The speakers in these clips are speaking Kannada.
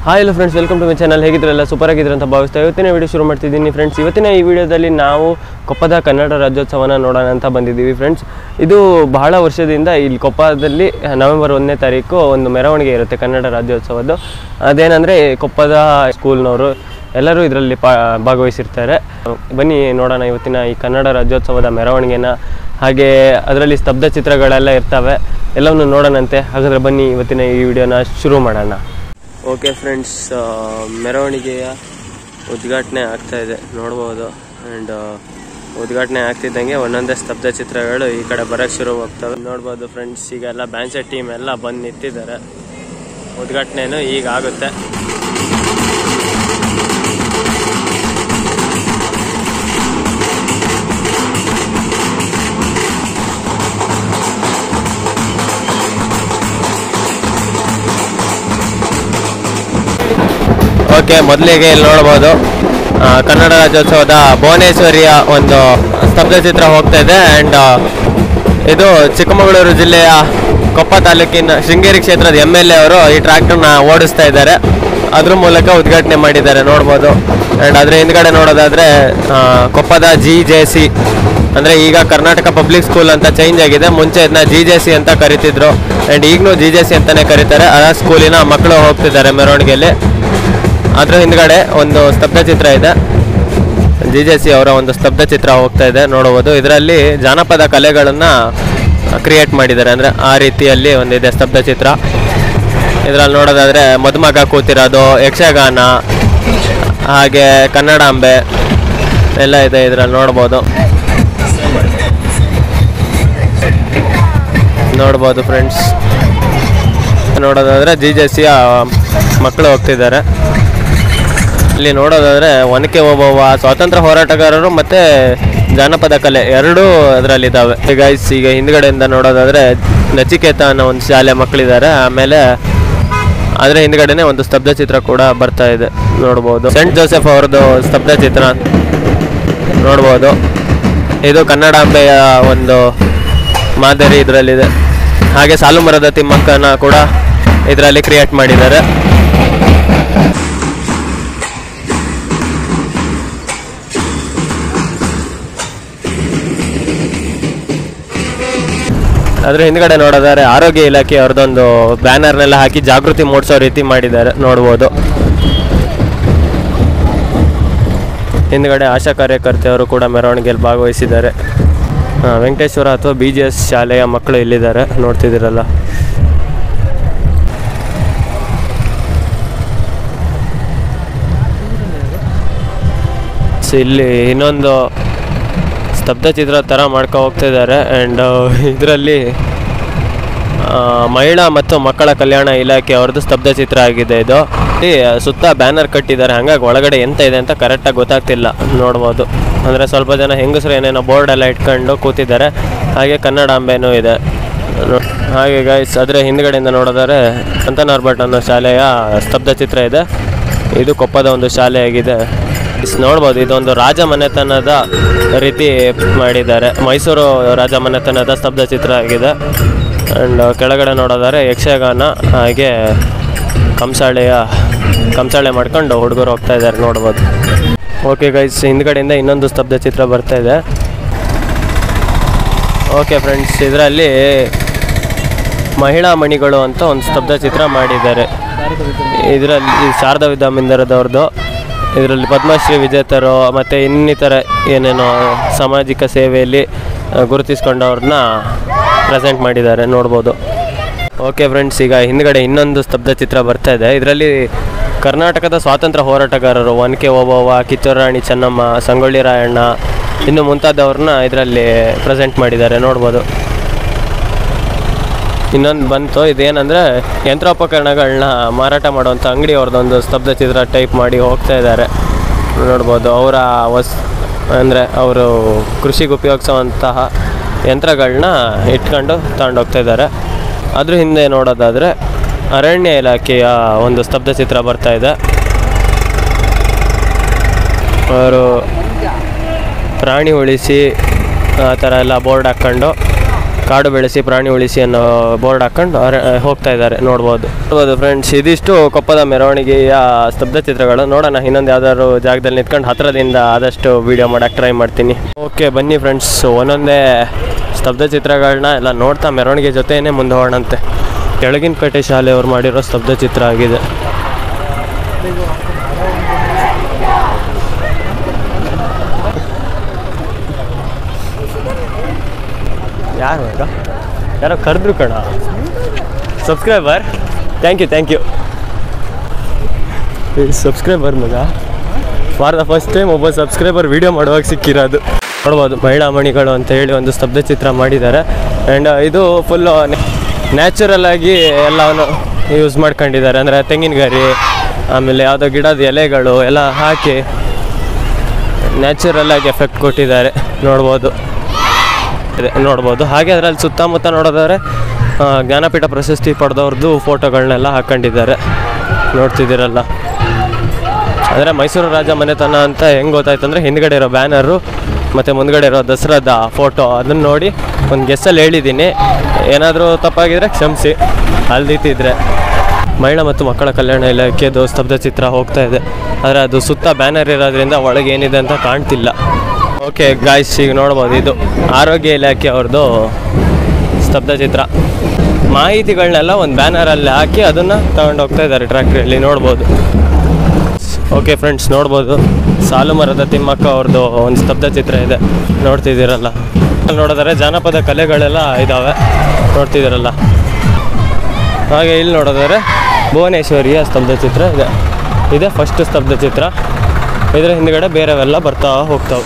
hi hello friends welcome to my channel ಹೇಗಿದ್ರಲ್ಲ ಸೂಪರ್ ಆಗಿದ್ರೆ ಅಂತ ಭಾವಿಸ್ತಾ ಇವತ್ತಿನ ವಿಡಿಯೋ ಶುರು ಮಾಡ್ತಿದ್ದೀನಿ ಫ್ರೆಂಡ್ಸ್ ಇವತ್ತಿನ ಈ ವಿಡಿಯೋದಲ್ಲಿ ನಾವು ಕೊಪ್ಪದ ಕನ್ನಡ ರಾಜ್ಯೋತ್ಸವನ ನೋಡೋಣ ಅಂತ ಬಂದಿದ್ದೀವಿ ಫ್ರೆಂಡ್ಸ್ ಇದು ಬಹಳ ವರ್ಷದಿಂದ ಇಲ್ಲಿ ಕೊಪ್ಪದಲ್ಲಿ ನವೆಂಬರ್ ಒಂದನೇ ತಾರೀಕು ಒಂದು ಮೆರವಣಿಗೆ ಇರುತ್ತೆ ಕನ್ನಡ ರಾಜ್ಯೋತ್ಸವದ್ದು ಅದೇನೆಂದರೆ ಕೊಪ್ಪದ ಸ್ಕೂಲ್ನವರು ಎಲ್ಲರೂ ಇದರಲ್ಲಿ ಪಾ ಭಾಗವಹಿಸಿರ್ತಾರೆ ಬನ್ನಿ ನೋಡೋಣ ಇವತ್ತಿನ ಈ ಕನ್ನಡ ರಾಜ್ಯೋತ್ಸವದ ಮೆರವಣಿಗೆನ ಹಾಗೆ ಅದರಲ್ಲಿ ಸ್ತಬ್ಧ ಚಿತ್ರಗಳೆಲ್ಲ ಇರ್ತವೆ ಎಲ್ಲವನ್ನು ನೋಡೋಣಂತೆ ಹಾಗಾದರೆ ಬನ್ನಿ ಇವತ್ತಿನ ಈ ವಿಡಿಯೋನ ಶುರು ಮಾಡೋಣ ಓಕೆ ಫ್ರೆಂಡ್ಸ್ ಮೆರವಣಿಗೆಯ ಉದ್ಘಾಟನೆ ಆಗ್ತಾ ಇದೆ ನೋಡ್ಬೋದು ಆ್ಯಂಡ್ ಉದ್ಘಾಟನೆ ಆಗ್ತಿದ್ದಂಗೆ ಒಂದೊಂದೇ ಸ್ತಬ್ಧ ಚಿತ್ರಗಳು ಈ ಕಡೆ ಬರೋಕ್ಕೆ ಶುರು ಹೋಗ್ತವೆ ನೋಡ್ಬೋದು ಫ್ರೆಂಡ್ಸ್ ಈಗ ಎಲ್ಲ ಬ್ಯಾನ್ಸೆಟ್ ಟೀಮ್ ಎಲ್ಲ ಬಂದು ನಿಂತಿದ್ದಾರೆ ಉದ್ಘಾಟನೆನೂ ಈಗ ಆಗುತ್ತೆ ಓಕೆ ಮೊದಲಿಗೆ ಇಲ್ಲಿ ನೋಡ್ಬೋದು ಆ, ಕನ್ನಡ ರಾಜ್ಯೋತ್ಸವದ ಭುವನೇಶ್ವರಿಯ ಒಂದು ಸ್ತಬ್ಧ ಚಿತ್ರ ಹೋಗ್ತಾ ಇದೆ ಆ್ಯಂಡ್ ಇದು ಚಿಕ್ಕಮಗಳೂರು ಜಿಲ್ಲೆಯ ಕೊಪ್ಪ ತಾಲೂಕಿನ ಶೃಂಗೇರಿ ಕ್ಷೇತ್ರದ ಎಮ್ ಎಲ್ ಎ ಅವರು ಈ ಟ್ರ್ಯಾಕ್ಟರ್ನ ಓಡಿಸ್ತಾ ಇದ್ದಾರೆ ಅದ್ರ ಮೂಲಕ ಉದ್ಘಾಟನೆ ಮಾಡಿದ್ದಾರೆ ನೋಡ್ಬೋದು ಆ್ಯಂಡ್ ಅದ್ರ ಹಿಂದ್ಗಡೆ ನೋಡೋದಾದ್ರೆ ಆ, ಕೊಪ್ಪದ ಜಿ ಜೆ ಸಿ ಅಂದರೆ ಈಗ ಕರ್ನಾಟಕ ಪಬ್ಲಿಕ್ ಸ್ಕೂಲ್ ಅಂತ ಚೇಂಜ್ ಆಗಿದೆ ಮುಂಚೆ ಇದನ್ನ ಜಿ ಜೆ ಸಿ ಅಂತ ಕರಿತಿದ್ರು ಆ್ಯಂಡ್ ಈಗಲೂ ಜಿ ಜೆ ಸಿ ಅಂತಲೇ ಕರೀತಾರೆ ಆ ಸ್ಕೂಲಿನ ಮಕ್ಕಳು ಹೋಗ್ತಿದ್ದಾರೆ ಮೆರವಣಿಗೆಯಲ್ಲಿ ಅದ್ರ ಹಿಂದ್ಗಡೆ ಒಂದು ಸ್ತಬ್ಧ ಚಿತ್ರ ಇದೆ ಜಿ ಜೆ ಸಿ ಅವರ ಒಂದು ಸ್ತಬ್ಧ ಚಿತ್ರ ಹೋಗ್ತಾ ಇದೆ ನೋಡಬಹುದು ಇದರಲ್ಲಿ ಜಾನಪದ ಕಲೆಗಳನ್ನು ಕ್ರಿಯೇಟ್ ಮಾಡಿದ್ದಾರೆ ಅಂದರೆ ಆ ರೀತಿಯಲ್ಲಿ ಒಂದಿದೆ ಸ್ತಬ್ಧ ಚಿತ್ರ ಇದರಲ್ಲಿ ನೋಡೋದಾದ್ರೆ ಮದುಮಗ ಕೂತಿರೋದು ಯಕ್ಷಗಾನ ಹಾಗೆ ಕನ್ನಡಾಂಬೆ ಎಲ್ಲ ಇದೆ ಇದರಲ್ಲಿ ನೋಡ್ಬೋದು ನೋಡ್ಬೋದು ಫ್ರೆಂಡ್ಸ್ ನೋಡೋದಾದ್ರೆ ಜಿ ಜೆ ಸಿಯ ಮಕ್ಕಳು ಹೋಗ್ತಿದ್ದಾರೆ ಇಲ್ಲಿ ನೋಡೋದಾದ್ರೆ ಒನಕೆ ಓಬವ್ವ ಸ್ವಾತಂತ್ರ್ಯ ಹೋರಾಟಗಾರರು ಮತ್ತೆ ಜಾನಪದ ಕಲೆ ಎರಡೂ ಅದರಲ್ಲಿದ್ದಾವೆ ಗೈಸ್ ಈಗ ಹಿಂದ್ಗಡೆಯಿಂದ ನೋಡೋದಾದ್ರೆ ನಚಿಕೇತ ಅನ್ನೋ ಒಂದು ಶಾಲೆ ಮಕ್ಕಳಿದ್ದಾರೆ ಆಮೇಲೆ ಅದರ ಹಿಂದ್ಗಡೆನೆ ಒಂದು ಸ್ತಬ್ಧ ಚಿತ್ರ ಕೂಡ ಬರ್ತಾ ಇದೆ ನೋಡ್ಬೋದು ಸೆಂಟ್ ಜೋಸೆಫ್ ಅವ್ರದ್ದು ಸ್ತಬ್ಧ ಚಿತ್ರ ನೋಡ್ಬೋದು ಇದು ಕನ್ನಡಾಂಬೆಯ ಒಂದು ಮಾದರಿ ಇದರಲ್ಲಿದೆ ಹಾಗೆ ಸಾಲು ಮರದ ತಿಮ್ಮಕ್ಕನ ಕೂಡ ಇದರಲ್ಲಿ ಕ್ರಿಯೇಟ್ ಮಾಡಿದ್ದಾರೆ ಅದ್ರ ಹಿಂದ್ಗಡೆ ನೋಡೋದಾದ್ರೆ ಆರೋಗ್ಯ ಇಲಾಖೆ ಅವ್ರದ್ದೊಂದು ಬ್ಯಾನರ್ನೆಲ್ಲ ಹಾಕಿ ಜಾಗೃತಿ ಮೂಡಿಸೋ ರೀತಿ ಮಾಡಿದ್ದಾರೆ ನೋಡ್ಬೋದು ಹಿಂದ್ಗಡೆ ಆಶಾ ಕಾರ್ಯಕರ್ತೆಯವರು ಕೂಡ ಮೆರವಣಿಗೆಯಲ್ಲಿ ಭಾಗವಹಿಸಿದ್ದಾರೆ ಆ, ವೆಂಕಟೇಶ್ವರ ಅಥವಾ ಬಿ ಜಿ ಎಸ್ ಶಾಲೆಯ ಮಕ್ಕಳು ಇಲ್ಲಿದ್ದಾರೆ ನೋಡ್ತಿದ್ದೀರಲ್ಲ ಸೊ ಇಲ್ಲಿ ಇನ್ನೊಂದು ಸ್ತಬ್ಧ ಚಿತ್ರ ಥರ ಮಾಡ್ಕೊ ಹೋಗ್ತಿದ್ದಾರೆ ಆ್ಯಂಡ್ ಇದರಲ್ಲಿ ಮಹಿಳಾ ಮತ್ತು ಮಕ್ಕಳ ಕಲ್ಯಾಣ ಇಲಾಖೆ ಅವ್ರದ್ದು ಸ್ತಬ್ಧ ಚಿತ್ರ ಆಗಿದೆ ಇದು ಇಲ್ಲಿ ಸುತ್ತ ಬ್ಯಾನರ್ ಕಟ್ಟಿದ್ದಾರೆ ಹಂಗಾಗಿ ಒಳಗಡೆ ಎಂತ ಇದೆ ಅಂತ ಕರೆಕ್ಟಾಗಿ ಗೊತ್ತಾಗ್ತಿಲ್ಲ ನೋಡ್ಬೋದು ಅಂದರೆ ಸ್ವಲ್ಪ ಜನ ಹೆಂಗಸರು ಏನೇನೋ ಬೋರ್ಡ್ ಎಲ್ಲ ಇಟ್ಕೊಂಡು ಕೂತಿದ್ದಾರೆ ಹಾಗೆ ಕನ್ನಡಾಂಬೆನೂ ಇದೆ ನೋ- ಹಾಗೆ ಗೈಸ್ ಅದರ ಹಿಂದ್ಗಡೆಯಿಂದ ನೋಡಿದರೆ ಸಂತನಾರ್ ಭಟ್ ಅನ್ನೋ ಶಾಲೆಯ ಸ್ತಬ್ಧ ಚಿತ್ರ ಇದೆ ಇದು ಕೊಪ್ಪದ ಒಂದು ಶಾಲೆಯಾಗಿದೆ ಇಸ್ ನೋಡ್ಬೋದು ಇದೊಂದು ರಾಜ ಮನೆತನದ ರೀತಿ ಮಾಡಿದ್ದಾರೆ ಮೈಸೂರು ರಾಜ ಮನೆತನದ ಸ್ತಬ್ಧ ಚಿತ್ರ ಆಗಿದೆ ಆ್ಯಂಡ್ ಕೆಳಗಡೆ ನೋಡೋದಾದ್ರೆ ಯಕ್ಷಗಾನ ಹಾಗೆ ಕಂಸಾಳೆಯ ಕಂಸಾಳೆ ಮಾಡ್ಕೊಂಡು ಹುಡುಗರು ಹೋಗ್ತಾ ಇದ್ದಾರೆ ನೋಡ್ಬೋದು ಓಕೆ ಗೈಸ್ ಹಿಂದ್ಗಡೆಯಿಂದ ಇನ್ನೊಂದು ಸ್ತಬ್ಧ ಚಿತ್ರ ಬರ್ತಾ ಇದೆ ಓಕೆ ಫ್ರೆಂಡ್ಸ್ ಇದರಲ್ಲಿ ಮಹಿಳಾ ಮಣಿಗಳು ಅಂತ ಒಂದು ಸ್ತಬ್ಧ ಚಿತ್ರ ಮಾಡಿದ್ದಾರೆ ಇದರಲ್ಲಿ ಶಾರದಾ ವಿದ್ಯಾಮಂದಿರದವ್ರದ್ದು ಇದರಲ್ಲಿ ಪದ್ಮಶ್ರೀ ವಿಜೇತರು ಮತ್ತು ಇನ್ನಿತರ ಏನೇನೋ ಸಾಮಾಜಿಕ ಸೇವೆಯಲ್ಲಿ ಆ, ಗುರುತಿಸ್ಕೊಂಡವ್ರನ್ನ ಪ್ರೆಸೆಂಟ್ ಮಾಡಿದ್ದಾರೆ ನೋಡ್ಬೋದು ಓಕೆ ಫ್ರೆಂಡ್ಸ್ ಈಗ ಹಿಂದ್ಗಡೆ ಇನ್ನೊಂದು ಸ್ತಬ್ಧ ಚಿತ್ರ ಬರ್ತಾ ಇದೆ ಇದರಲ್ಲಿ ಕರ್ನಾಟಕದ ಸ್ವಾತಂತ್ರ್ಯ ಹೋರಾಟಗಾರರು ಒನಕೆ ಓಬವ್ವ ಕಿತ್ತೂರು ರಾಣಿ ಚೆನ್ನಮ್ಮ ಸಂಗೊಳ್ಳಿ ರಾಯಣ್ಣ ಇನ್ನು ಮುಂತಾದವ್ರನ್ನ ಇದರಲ್ಲಿ ಪ್ರೆಸೆಂಟ್ ಮಾಡಿದ್ದಾರೆ ನೋಡ್ಬೋದು ಇನ್ನೊಂದು ಬಂತು ಇದೇನಂದರೆ ಯಂತ್ರೋಪಕರಣಗಳನ್ನ ಮಾರಾಟ ಮಾಡುವಂಥ ಅಂಗಡಿ ಅವ್ರದ್ದೊಂದು ಸ್ತಬ್ಧ ಚಿತ್ರ ಟೈಪ್ ಮಾಡಿ ಹೋಗ್ತಾ ಇದ್ದಾರೆ ನೋಡ್ಬೋದು ಅವರ ವಸ್ ಅಂದರೆ ಅವರು ಕೃಷಿಗೆ ಉಪಯೋಗಿಸುವಂತಹ ಯಂತ್ರಗಳನ್ನ ಇಟ್ಕೊಂಡು ತಗೊಂಡೋಗ್ತಾ ಇದ್ದಾರೆ ಅದ್ರ ಹಿಂದೆ ನೋಡೋದಾದರೆ ಅರಣ್ಯ ಇಲಾಖೆಯ ಒಂದು ಸ್ತಬ್ಧ ಚಿತ್ರ ಬರ್ತಾ ಇದೆ ಅವರು ಪ್ರಾಣಿ ಉಳಿಸಿ ಆ ಥರ ಎಲ್ಲ ಬೋರ್ಡ್ ಹಾಕ್ಕೊಂಡು ಕಾಡು ಬೆಳೆಸಿ ಪ್ರಾಣಿ ಉಳಿಸಿ ಅನ್ನೋ ಬೋರ್ಡ್ ಹಾಕೊಂಡು ಅವ್ರೆ- ಹೋಗ್ತಾ ಇದ್ದಾರೆ ನೋಡ್ಬೋದು ನೋಡ್ಬೋದು ಫ್ರೆಂಡ್ಸ್ ಇದಿಷ್ಟು ಕೊಪ್ಪದ ಮೆರವಣಿಗೆಯ ಸ್ತಬ್ಧ ಚಿತ್ರಗಳು ನೋಡೋಣ ಇನ್ನೊಂದು ಯಾವ್ದಾದ್ರು ಜಾಗದಲ್ಲಿ ನಿಂತ್ಕೊಂಡು ಹತ್ರದಿಂದ ಆದಷ್ಟು ವಿಡಿಯೋ ಮಾಡಕ್ಕೆ ಟ್ರೈ ಮಾಡ್ತೀನಿ ಓಕೆ ಬನ್ನಿ ಫ್ರೆಂಡ್ಸ್ ಒಂದೊಂದೇ ಸ್ತಬ್ಧ ಚಿತ್ರಗಳನ್ನ ಎಲ್ಲ ನೋಡ್ತಾ ಮೆರವಣಿಗೆ ಜೊತೆನೇ ಮುಂದೆ ಹೋಗೋಣಂತೆ ಕೆಳಗಿನ ಪೇಟೆ ಶಾಲೆಯವರು ಮಾಡಿರೋ ಸ್ತಬ್ಧ ಚಿತ್ರ ಆಗಿದೆ ಯಾರು ಈಗ ಯಾರೋ ಕರೆದ್ರು ಕಣ subscriber thank you thank you subscriber ಮಗ ಫಾರ್ ದ ಫಸ್ಟ್ ಟೈಮ್ ಒಬ್ಬ ಸಬ್ಸ್ಕ್ರೈಬರ್ ವಿಡಿಯೋ ಮಾಡುವಾಗ ಸಿಕ್ಕಿರೋದು ನೋಡ್ಬೋದು ಮಹಿಳಾ ಮಣಿಗಳು ಅಂತ ಹೇಳಿ ಒಂದು ಸ್ತಬ್ಧ ಚಿತ್ರ ಮಾಡಿದ್ದಾರೆ ಆ್ಯಂಡ್ ಇದು ಫುಲ್ಲು ನ್ಯಾಚುರಲ್ ಆಗಿ ಎಲ್ಲವನ್ನು ಯೂಸ್ ಮಾಡ್ಕೊಂಡಿದ್ದಾರೆ ಅಂದರೆ ತೆಂಗಿನ ಗರಿ ಆಮೇಲೆ ಯಾವುದೋ ಗಿಡದ ಎಲೆಗಳು ಎಲ್ಲ ಹಾಕಿ ನ್ಯಾಚುರಲ್ ಆಗಿ ಎಫೆಕ್ಟ್ ಕೊಟ್ಟಿದ್ದಾರೆ ನೋಡ್ಬೋದು ಇದೆ ನೋಡ್ಬೋದು ಹಾಗೆ ಅದರಲ್ಲಿ ಸುತ್ತಮುತ್ತ ನೋಡೋದಾದ್ರೆ ಆ, ಜ್ಞಾನಪೀಠ ಪ್ರಶಸ್ತಿ ಪಡೆದವ್ರದ್ದು ಫೋಟೋಗಳನ್ನೆಲ್ಲ ಹಾಕೊಂಡಿದ್ದಾರೆ ನೋಡ್ತಿದ್ದೀರಲ್ಲ ಅಂದರೆ ಮೈಸೂರು ರಾಜ ಮನೆತನ ಅಂತ ಹೆಂಗೆ ಗೊತ್ತಾಯ್ತು ಅಂದರೆ ಹಿಂದ್ಗಡೆ ಇರೋ ಬ್ಯಾನರು ಮತ್ತು ಮುಂದ್ಗಡೆ ಇರೋ ದಸರಾದ ಫೋಟೋ ಅದನ್ನು ನೋಡಿ ಒಂದು ಗೆಸ್ಸಲ್ಲಿ ಹೇಳಿದ್ದೀನಿ ಏನಾದರೂ ತಪ್ಪಾಗಿದ್ರೆ ಕ್ಷಮಿಸಿ ಅಲ್ದಿತ್ತಿದ್ರೆ ಮಹಿಳಾ ಮತ್ತು ಮಕ್ಕಳ ಕಲ್ಯಾಣ ಇಲಾಖೆದು ಸ್ತಬ್ಧ ಚಿತ್ರ ಹೋಗ್ತಾ ಇದೆ ಆದರೆ ಅದು ಸುತ್ತ ಬ್ಯಾನರ್ ಇರೋದ್ರಿಂದ ಒಳಗೆ ಏನಿದೆ ಅಂತ ಕಾಣ್ತಿಲ್ಲ ಓಕೆ ಗಾಯ್ಸ್ ಈಗ ನೋಡ್ಬೋದು ಇದು ಆರೋಗ್ಯ ಇಲಾಖೆ ಅವ್ರದ್ದು ಸ್ತಬ್ಧ ಚಿತ್ರ ಮಾಹಿತಿಗಳನ್ನೆಲ್ಲ ಒಂದು ಬ್ಯಾನರಲ್ಲಿ ಹಾಕಿ ಅದನ್ನು ತಗೊಂಡು ಹೋಗ್ತಾ ಇದ್ದಾರೆ ಟ್ರ್ಯಾಕ್ಟ್ರಿಯಲ್ಲಿ ನೋಡ್ಬೋದು ಓಕೆ ಫ್ರೆಂಡ್ಸ್ ನೋಡ್ಬೋದು ಸಾಲು ಮರದ ತಿಮ್ಮಕ್ಕ ಅವ್ರದ್ದು ಒಂದು ಸ್ತಬ್ಧ ಚಿತ್ರ ಇದೆ ನೋಡ್ತಿದ್ದೀರಲ್ಲ ಅಲ್ಲಿ ನೋಡಿದ್ರೆ ಜಾನಪದ ಕಲೆಗಳೆಲ್ಲ ಇದ್ದಾವೆ ನೋಡ್ತಿದ್ದೀರಲ್ಲ ಹಾಗೆ ಇಲ್ಲಿ ನೋಡಿದರೆ ಭುವನೇಶ್ವರಿಯ ಸ್ತಬ್ಧ ಚಿತ್ರ ಇದೆ ಇದೆ ಫಸ್ಟ್ ಸ್ತಬ್ಧ ಚಿತ್ರ ಇದರ ಹಿಂದ್ಗಡೆ ಬೇರೆವೆಲ್ಲ ಬರ್ತಾ ಹೋಗ್ತಾವೆ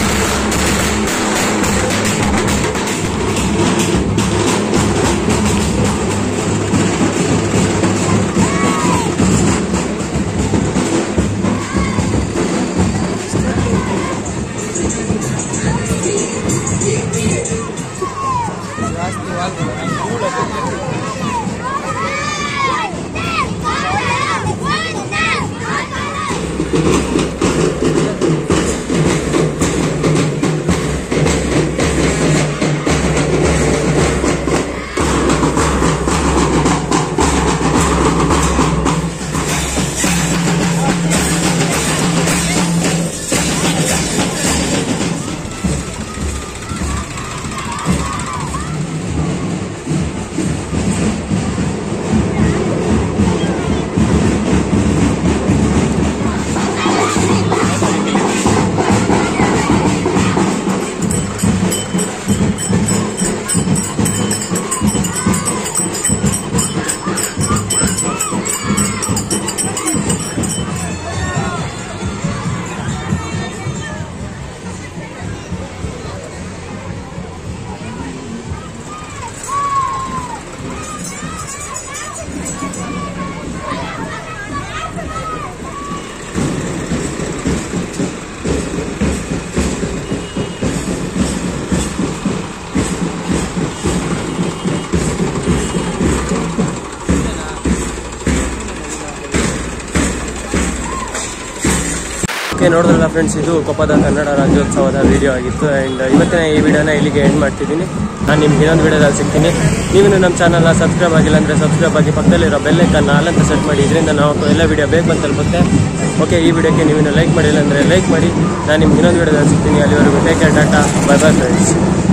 ಓಕೆ ನೋಡಿದ್ರಲ್ಲ ಫ್ರೆಂಡ್ಸ್ ಇದು ಕೊಪ್ಪದ ಕನ್ನಡ ರಾಜ್ಯೋತ್ಸವದ ವಿಡಿಯೋ ಆಗಿತ್ತು ಆ್ಯಂಡ್ ಇವತ್ತಿನ ಈ ವಿಡಿಯೋನ ಇಲ್ಲಿಗೆ ಎಂಡ್ ಮಾಡ್ತಿದ್ದೀನಿ ನಾನು ನಿಮ್ಗೆ ಇನ್ನೊಂದು ವಿಡಿಯೋದಲ್ಲಿ ಸಿಗ್ತೀನಿ ನೀವು ನಮ್ಮ ಚಾನಲ್ನ ಸಬ್ಸ್ಕ್ರೈಬ್ ಆಗಿಲ್ಲ ಅಂದರೆ ಸಬ್ಸ್ಕ್ರೈಬ್ ಆಗಿ ಪಕ್ಕದಲ್ಲಿರೋ ಬೆಲ್ಲೈಕನ್ನ ನಾಲಂತ ಸೆಟ್ ಮಾಡಿ ಇದರಿಂದ ನಾವು ಎಲ್ಲ ವಿಡಿಯೋ ಬೇಕು ಅಂತ ತಲುಪುತ್ತೆ ಓಕೆ ಈ ವಿಡಿಯೋಕ್ಕೆ ನೀವು ಲೈಕ್ ಮಾಡಿಲ್ಲ ಅಂದರೆ ಲೈಕ್ ಮಾಡಿ ನಾನು ನಿಮ್ಗೆ ಇನ್ನೊಂದು ವಿಡಿಯೋದಲ್ಲಿ ಸಿಗ್ತೀನಿ ಅಲ್ಲಿವರೆಗೂ take care tata bye bye friends